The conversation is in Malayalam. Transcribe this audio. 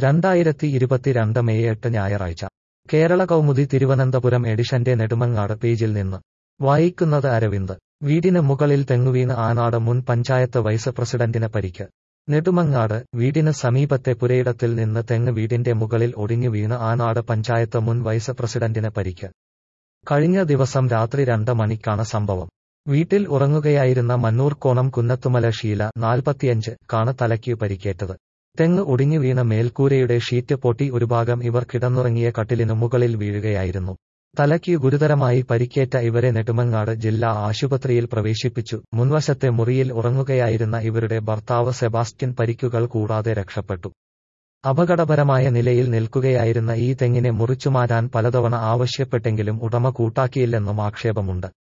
രണ്ടായിരത്തി ഇരുപത്തിരണ്ട് മെയ് എട്ട് ഞായറാഴ്ച കേരള കൗമുദി തിരുവനന്തപുരം എഡിഷന്റെ നെടുമങ്ങാട് പേജിൽ നിന്ന് വായിക്കുന്നത് അരവിന്ദ് വീടിന് മുകളിൽ തെങ്ങുവീണ് ആനാട് മുൻ പഞ്ചായത്ത് വൈസ് പ്രസിഡന്റിന് പരിക്ക് നെടുമങ്ങാട് വീടിന് സമീപത്തെ പുരയിടത്തിൽ നിന്ന് തെങ്ങ് വീടിന്റെ മുകളിൽ ഒടിഞ്ഞു വീണ് ആനാട് പഞ്ചായത്ത് മുൻ വൈസ് പ്രസിഡന്റിന് പരിക്ക് കഴിഞ്ഞ ദിവസം രാത്രി രണ്ട് മണിക്കാണ് സംഭവം വീട്ടിൽ ഉറങ്ങുകയായിരുന്ന മന്നൂർക്കോണം കുന്നത്തുമല ഷീല നാൽപ്പത്തിയഞ്ച് കാണ് തലയ്ക്ക് പരിക്കേറ്റത് തെങ്ങ് ഒടിഞ്ഞു വീണ മേൽക്കൂരയുടെ ഷീറ്റ് പൊട്ടി ഒരു ഭാഗം ഇവർ കിടന്നുറങ്ങിയ കട്ടിലിനു മുകളിൽ വീഴുകയായിരുന്നു തലയ്ക്ക് ഗുരുതരമായി പരിക്കേറ്റ ഇവരെ നെടുമങ്ങാട് ജില്ലാ ആശുപത്രിയിൽ പ്രവേശിപ്പിച്ചു മുൻവശത്തെ മുറിയിൽ ഉറങ്ങുകയായിരുന്ന ഇവരുടെ ഭർത്താവ് സെബാസ്റ്റ്യൻ പരിക്കുകൾ കൂടാതെ രക്ഷപ്പെട്ടു അപകടപരമായ നിലയിൽ നിൽക്കുകയായിരുന്ന ഈ തെങ്ങിനെ മുറിച്ചുമാറ്റാൻ പലതവണ ആവശ്യപ്പെട്ടെങ്കിലും ഉടമ കൂട്ടാക്കിയില്ലെന്നും ആക്ഷേപമുണ്ട്